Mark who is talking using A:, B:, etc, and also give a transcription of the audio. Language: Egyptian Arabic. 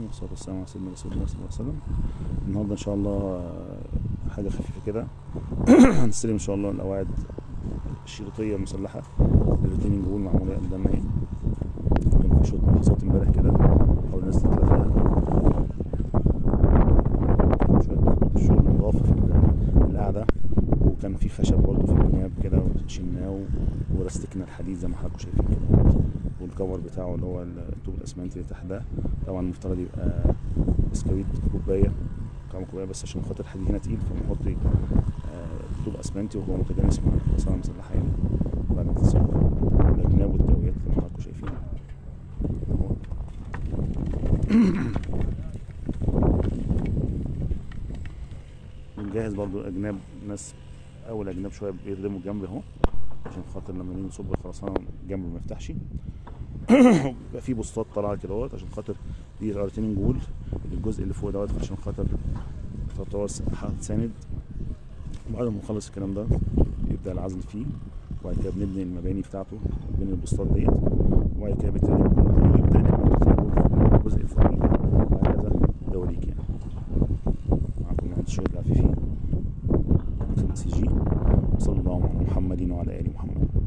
A: والصلاة والسلام على سيدنا رسول الله صلى الله عليه وسلم النهارده إن شاء الله آه، حاجة خفيفة كده هنستلم إن شاء الله القواعد الشريطية المسلحة الريتيننج وول معمولة قدامنا اهي كان في شوية ملاحظات امبارح كده حاول الناس تتلافاها شوية شغل نظافة في ال- القعدة وكان في خشب برضه في الجناب كده شلناه و- ورستكنا الحديد زي ما حضراتكم شايفين كده والكفر بتاعه اللي هو الطوب الاسمنت اللي تحت ده طبعا المفترض يبقى بسكويت كوبايه طعم كوبايه بس عشان خاطر الحديد هنا تقيل فبنحط آه، طوب اسمنتي وهو متجانس مع الخرسانه المسلحه يعني بعد ما تتصب الاجناب والتويات زي ما حضراتكم شايفين أهو. بنجهز برضو الاجناب ناس اول اجناب شويه بيردموا الجنب اهو عشان خاطر لما نيجي نصب الخرسانه الجنب ما يفتحش بيبقى في بوستات طالعه كده اهوت عشان خاطر دي الارتيننج وول الجزء اللي فوق دوت عشان خاطر تعتبر هتساند وبعد ما نخلص الكلام ده يبدا العزل فيه وبعد كده بنبني المباني بتاعته بين البوستات ديت وبعد كده بالتالي يبدا نعمل artillery wall في الجزء الفوقاني وهكذا دواليك يعني معكم مهندس شهيد العفيفي خدمة سي جي صلى الله على محمد وعلى ال محمد